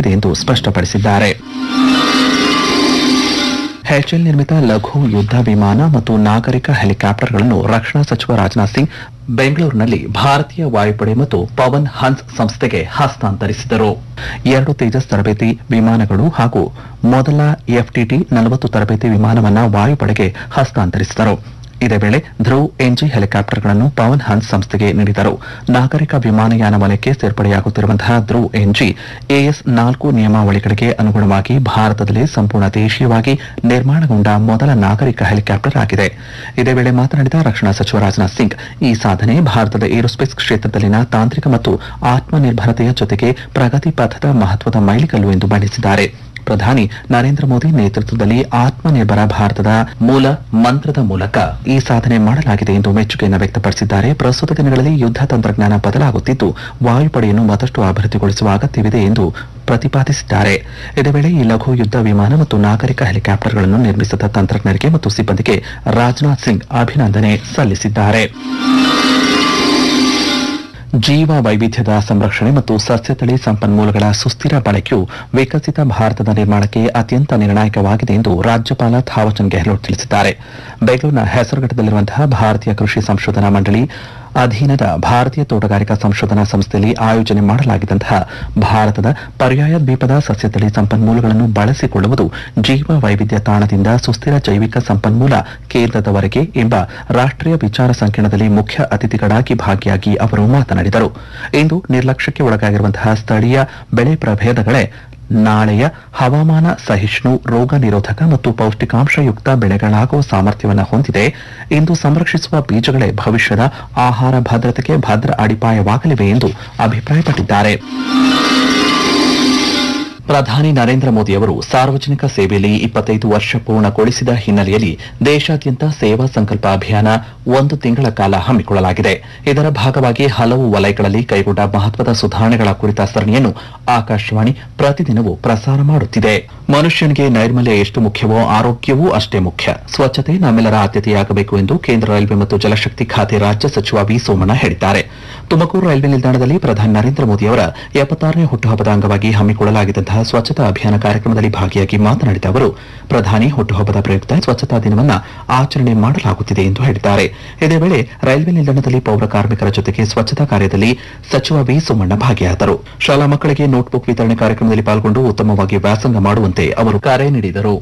ಮಾಡಲಾಗಿದೆ ಎಂದು ಸ್ಪಷ್ಟಪಡಿಸಿದ್ದಾರೆ ಎಚ್ಎಲ್ ನಿರ್ಮಿತ ಲಘು ಯುದ್ಧ ವಿಮಾನ ಮತ್ತು ನಾಗರಿಕ ಹೆಲಿಕಾಪ್ಟರ್ಗಳನ್ನು ರಕ್ಷಣಾ ಸಚಿವ ರಾಜನಾಥ್ ಸಿಂಗ್ ಬೆಂಗಳೂರಿನಲ್ಲಿ ಭಾರತೀಯ ವಾಯುಪಡೆ ಮತ್ತು ಪವನ್ ಹನ್ಸ್ ಸಂಸ್ಥೆಗೆ ಹಸ್ತಾಂತರಿಸಿದರು ಎರಡು ತೇಜಸ್ ತರಬೇತಿ ವಿಮಾನಗಳು ಹಾಗೂ ಮೊದಲ ಎಫ್ಟಿಟಿ ನಲವತ್ತು ತರಬೇತಿ ವಿಮಾನವನ್ನ ವಾಯುಪಡೆಗೆ ಹಸ್ತಾಂತರಿಸಿದರು ಇದೇ ವೇಳೆ ಧ್ರುವ್ ಎನ್ಜಿ ಹೆಲಿಕಾಪ್ಟರ್ಗಳನ್ನು ಪವನ್ ಹನ್ಸ್ ಸಂಸ್ಥೆಗೆ ನೀಡಿದರು ನಾಗರಿಕ ವಿಮಾನಯಾನ ವಲಯಕ್ಕೆ ಸೇರ್ಪಡೆಯಾಗುತ್ತಿರುವಂತಹ ಧ್ರುವ್ ಎನ್ಜಿ ಎಎಸ್ ನಾಲ್ಕು ನಿಯಮಾವಳಿಗಳಿಗೆ ಅನುಗುಣವಾಗಿ ಭಾರತದಲ್ಲಿ ಸಂಪೂರ್ಣ ದೇಶೀಯವಾಗಿ ನಿರ್ಮಾಣಗೊಂಡ ಮೊದಲ ನಾಗರಿಕ ಹೆಲಿಕಾಪ್ಟರ್ ಆಗಿದೆ ಇದೇ ವೇಳೆ ಮಾತನಾಡಿದ ರಕ್ಷಣಾ ಸಚಿವ ರಾಜನಾಥ್ ಸಿಂಗ್ ಈ ಸಾಧನೆ ಭಾರತದ ಏರೋಸ್ಪೇಸ್ ಕ್ಷೇತ್ರದಲ್ಲಿನ ತಾಂತ್ರಿಕ ಮತ್ತು ಆತ್ಮನಿರ್ಭರತೆಯ ಜೊತೆಗೆ ಪ್ರಗತಿ ಪಥದ ಮಹತ್ವದ ಮೈಲಿಗಲ್ಲು ಎಂದು ಬಣ್ಣಿಸಿದ್ದಾರೆ ಪ್ರಧಾನಿ ನರೇಂದ್ರ ಮೋದಿ ನೇತೃತ್ವದಲ್ಲಿ ಆತ್ಮನಿರ್ಭರ ಭಾರತದ ಮೂಲ ಮಂತ್ರದ ಮೂಲಕ ಈ ಸಾಧನೆ ಮಾಡಲಾಗಿದೆ ಎಂದು ಮೆಚ್ಚುಗೆಯನ್ನು ವ್ಯಕ್ತಪಡಿಸಿದ್ದಾರೆ ಪ್ರಸ್ತುತ ದಿನಗಳಲ್ಲಿ ಯುದ್ಧ ತಂತ್ರಜ್ಞಾನ ಬದಲಾಗುತ್ತಿದ್ದು ವಾಯುಪಡೆಯನ್ನು ಮತ್ತಷ್ಟು ಅಭಿವೃದ್ಧಿಗೊಳಿಸುವ ಅಗತ್ಯವಿದೆ ಎಂದು ಪ್ರತಿಪಾದಿಸಿದ್ದಾರೆ ಇದೇ ವೇಳೆ ಈ ಲಘು ಯುದ್ಧ ವಿಮಾನ ಮತ್ತು ನಾಗರಿಕ ಹೆಲಿಕಾಪ್ಟರ್ಗಳನ್ನು ನಿರ್ಮಿಸಿದ ತಂತ್ರಜ್ಞರಿಗೆ ಮತ್ತು ಸಿಬ್ಬಂದಿಗೆ ರಾಜನಾಥ್ ಸಿಂಗ್ ಅಭಿನಂದನೆ ಸಲ್ಲಿಸಿದ್ದಾರೆ ಜೀವ ವೈವಿಧ್ಯದ ಸಂರಕ್ಷಣೆ ಮತ್ತು ಸಸ್ಯತಳಿ ಸಂಪನ್ಮೂಲಗಳ ಸುಸ್ಥಿರ ಬಳಕೆಯು ವಿಕಸಿತ ಭಾರತದ ನಿರ್ಮಾಣಕ್ಕೆ ಅತ್ಯಂತ ನಿರ್ಣಾಯಕವಾಗಿದೆ ಎಂದು ರಾಜ್ಯಪಾಲ ಥಾವರ್ಚಂದ್ ಗೆಹ್ಲೋಟ್ ತಿಳಿಸಿದ್ದಾರೆ ಬೆಂಗಳೂರಿನ ಹೆಸರುಘಟ್ಟದಲ್ಲಿರುವಂತಹ ಭಾರತೀಯ ಕೃಷಿ ಸಂಶೋಧನಾ ಮಂಡಳಿ ಅಧೀನದ ಭಾರತೀಯ ತೋಟಗಾರಿಕಾ ಸಂಶೋಧನಾ ಸಂಸ್ಥೆಯಲ್ಲಿ ಆಯೋಜನೆ ಮಾಡಲಾಗಿದ್ದಂತಹ ಭಾರತದ ಪರ್ಯಾಯ ದ್ವೀಪದ ಸಸ್ಯತಳಿ ಸಂಪನ್ಮೂಲಗಳನ್ನು ಬಳಸಿಕೊಳ್ಳುವುದು ಜೀವ ವೈವಿಧ್ಯ ತಾಣದಿಂದ ಸುಸ್ಥಿರ ಜೈವಿಕ ಸಂಪನ್ಮೂಲ ಕೇಂದ್ರದವರೆಗೆ ಎಂಬ ರಾಷ್ಟ್ರೀಯ ವಿಚಾರ ಸಂಕಿರಣದಲ್ಲಿ ಮುಖ್ಯ ಅತಿಥಿಗಳಾಗಿ ಭಾಗಿಯಾಗಿ ಅವರು ಮಾತನಾಡಿದರು ಇಂದು ನಿರ್ಲಕ್ಷ್ಯಕ್ಕೆ ಒಳಗಾಗಿರುವಂತಹ ಸ್ಥಳೀಯ ಬೆಳೆ ಪ್ರಭೇದಗಳೇ ನಾಳೆಯ ಹವಾಮಾನ ಸಹಿಷ್ಣು ರೋಗ ನಿರೋಧಕ ಮತ್ತು ಪೌಷ್ಟಿಕಾಂಶಯುಕ್ತ ಬೆಳೆಗಳಾಗುವ ಸಾಮರ್ಥ್ಯವನ್ನು ಹೊಂದಿದೆ ಇಂದು ಸಂರಕ್ಷಿಸುವ ಬೀಜಗಳೇ ಭವಿಷ್ಯದ ಆಹಾರ ಭದ್ರತೆಗೆ ಭದ್ರ ಅಡಿಪಾಯವಾಗಲಿವೆ ಎಂದು ಅಭಿಪ್ರಾಯಪಟ್ಟಿದ್ದಾರೆ ಪ್ರಧಾನಿ ನರೇಂದ್ರ ಮೋದಿ ಅವರು ಸಾರ್ವಜನಿಕ ಸೇವೆಯಲ್ಲಿ ಇಪ್ಪತ್ತೈದು ವರ್ಷ ಪೂರ್ಣಗೊಳಿಸಿದ ಹಿನ್ನೆಲೆಯಲ್ಲಿ ದೇಶಾದ್ಯಂತ ಸೇವಾ ಸಂಕಲ್ಪ ಅಭಿಯಾನ ಒಂದು ತಿಂಗಳ ಕಾಲ ಹಮ್ಮಿಕೊಳ್ಳಲಾಗಿದೆ ಇದರ ಭಾಗವಾಗಿ ಹಲವು ವಲಯಗಳಲ್ಲಿ ಕೈಗೊಂಡ ಮಹತ್ವದ ಸುಧಾರಣೆಗಳ ಕುರಿತ ಸರಣಿಯನ್ನು ಆಕಾಶವಾಣಿ ಪ್ರತಿದಿನವೂ ಪ್ರಸಾರ ಮಾಡುತ್ತಿದೆ ಮನುಷ್ಯನಿಗೆ ನೈರ್ಮಲ್ಯ ಎಷ್ಟು ಮುಖ್ಯವೋ ಆರೋಗ್ಯವೂ ಅಷ್ಟೇ ಮುಖ್ಯ ಸ್ವಚ್ಛತೆ ನಮ್ಮೆಲ್ಲರ ಆದ್ಯತೆಯಾಗಬೇಕು ಎಂದು ಕೇಂದ್ರ ರೈಲ್ವೆ ಮತ್ತು ಜಲಶಕ್ತಿ ಖಾತೆ ರಾಜ್ಯ ಸಚಿವ ವಿ ಸೋಮಣ್ಣ ಹೇಳಿದ್ದಾರೆ ತುಮಕೂರು ರೈಲ್ವೆ ನಿಲ್ದಾಣದಲ್ಲಿ ಪ್ರಧಾನಿ ನರೇಂದ್ರ ಮೋದಿ ಅವರ ಎಪ್ಪತ್ತಾರನೇ ಹುಟ್ಟುಹಬ್ಬದ ಅಂಗವಾಗಿ ಹಮ್ಮಿಕೊಳ್ಳಲಾಗಿದ್ದಂತಹ ಸ್ವಚ್ಛತಾ ಅಭಿಯಾನ ಕಾರ್ಯಕ್ರಮದಲ್ಲಿ ಭಾಗಿಯಾಗಿ ಮಾತನಾಡಿದ ಅವರು ಪ್ರಧಾನಿ ಹುಟ್ಟುಹಬ್ಬದ ಪ್ರಯುಕ್ತ ಸ್ವಚ್ಛತಾ ದಿನವನ್ನ ಆಚರಣೆ ಮಾಡಲಾಗುತ್ತಿದೆ ಎಂದು ಹೇಳಿದ್ದಾರೆ ಇದೇ ವೇಳೆ ರೈಲ್ವೆ ನಿಲ್ದಾಣದಲ್ಲಿ ಪೌರ ಕಾರ್ಮಿಕರ ಜೊತೆಗೆ ಸ್ವಚ್ಛತಾ ಕಾರ್ಯದಲ್ಲಿ ಸಚಿವ ವಿ ಸೋಮಣ್ಣ ಭಾಗಿಯಾದರು ಶಾಲಾ ಮಕ್ಕಳಿಗೆ ನೋಟ್ಬುಕ್ ವಿತರಣೆ ಕಾರ್ಯಕ್ರಮದಲ್ಲಿ ಪಾಲ್ಗೊಂಡು ಉತ್ತಮವಾಗಿ ವ್ಯಾಸಂಗ ಮಾಡುವಂತೆ ಅವರು ಕರೆ ನೀಡಿದರು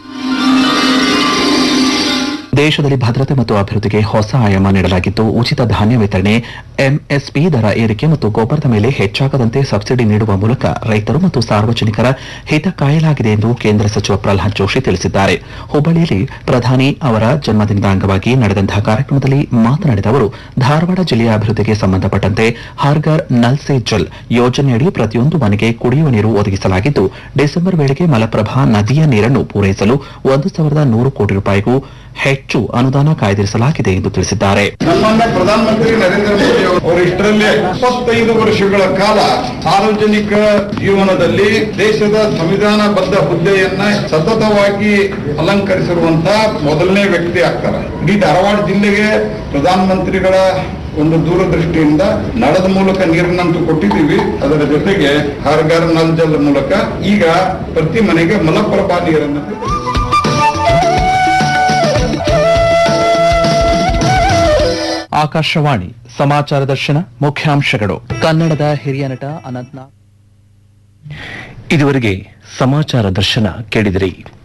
ದೇಶದಲ್ಲಿ ಭದ್ರತೆ ಮತ್ತು ಅಭಿವೃದ್ಧಿಗೆ ಹೊಸ ಆಯಾಮ ನೀಡಲಾಗಿದ್ದು ಉಚಿತ ಧಾನ್ಯ ವಿತರಣೆ ಎಂಎಸ್ಪಿ ದರ ಏರಿಕೆ ಮತ್ತು ಗೊಬ್ಬರದ ಮೇಲೆ ಹೆಚ್ಚಾಗದಂತೆ ಸಬ್ಸಿಡಿ ನೀಡುವ ಮೂಲಕ ರೈತರು ಮತ್ತು ಸಾರ್ವಜನಿಕರ ಹಿತ ಕಾಯಲಾಗಿದೆ ಎಂದು ಕೇಂದ್ರ ಸಚಿವ ಪ್ರಹ್ಲಾದ್ ಜೋಶಿ ತಿಳಿಸಿದ್ದಾರೆ ಹುಬ್ಬಳ್ಳಿಯಲ್ಲಿ ಪ್ರಧಾನಿ ಅವರ ಜನ್ಮದಿನದ ಅಂಗವಾಗಿ ನಡೆದಂತಹ ಕಾರ್ಯಕ್ರಮದಲ್ಲಿ ಮಾತನಾಡಿದ ಅವರು ಧಾರವಾಡ ಜಿಲ್ಲೆಯ ಅಭಿವೃದ್ಧಿಗೆ ಸಂಬಂಧಪಟ್ಟಂತೆ ಹರ್ಗರ್ ನಲ್ ಸೆ ಜಲ್ ಯೋಜನೆಯಡಿ ಪ್ರತಿಯೊಂದು ಮನೆಗೆ ಕುಡಿಯುವ ನೀರು ಒದಗಿಸಲಾಗಿದ್ದು ಡಿಸೆಂಬರ್ ವೇಳೆಗೆ ಮಲಪ್ರಭಾ ನದಿಯ ನೀರನ್ನು ಪೂರೈಸಲು ಒಂದು ಸಾವಿರದ ನೂರು ಕೋಟಿ ರೂಪಾಯಿಗೂ ಹೆಚ್ಚು ಅನುದಾನ ಕಾಯ್ದಿರಿಸಲಾಗಿದೆ ಎಂದು ತಿಳಿಸಿದ್ದಾರೆ ಸನ್ಮಾನ್ಯ ಪ್ರಧಾನಮಂತ್ರಿ ನರೇಂದ್ರ ಮೋದಿ ಅವರು ಇಷ್ಟರಲ್ಲೇ ಇಪ್ಪತ್ತೈದು ವರ್ಷಗಳ ಕಾಲ ಸಾರ್ವಜನಿಕ ಜೀವನದಲ್ಲಿ ದೇಶದ ಸಂವಿಧಾನಬದ್ಧ ಹುದ್ದೆಯನ್ನ ಸತತವಾಗಿ ಅಲಂಕರಿಸಿರುವಂತ ಮೊದಲನೇ ವ್ಯಕ್ತಿ ಆಗ್ತಾರೆ ಇಡೀ ಧಾರವಾಡ ಜಿಲ್ಲೆಗೆ ಪ್ರಧಾನಮಂತ್ರಿಗಳ ಒಂದು ದೂರದೃಷ್ಟಿಯಿಂದ ನಳದ ಮೂಲಕ ನೀರನ್ನಂತೂ ಕೊಟ್ಟಿದ್ದೀವಿ ಅದರ ಜೊತೆಗೆ ಹರ್ ಘರ್ ನಲ್ ಜಲ್ ಮೂಲಕ ಈಗ ಪ್ರತಿ ಮನೆಗೆ ಮಲಪ್ರಭಾ ನೀರನ್ನು ಆಕಾಶವಾಣಿ ಸಮಾಚಾರ ದರ್ಶನ ಮುಖ್ಯಾಂಶಗಳು ಕನ್ನಡದ ಹಿರಿಯ ನಟ ಅನಂತ್ನಾಗ್ ಇದುವರೆಗೆ ಸಮಾಚಾರ ದರ್ಶನ ಕೇಳಿದಿರಿ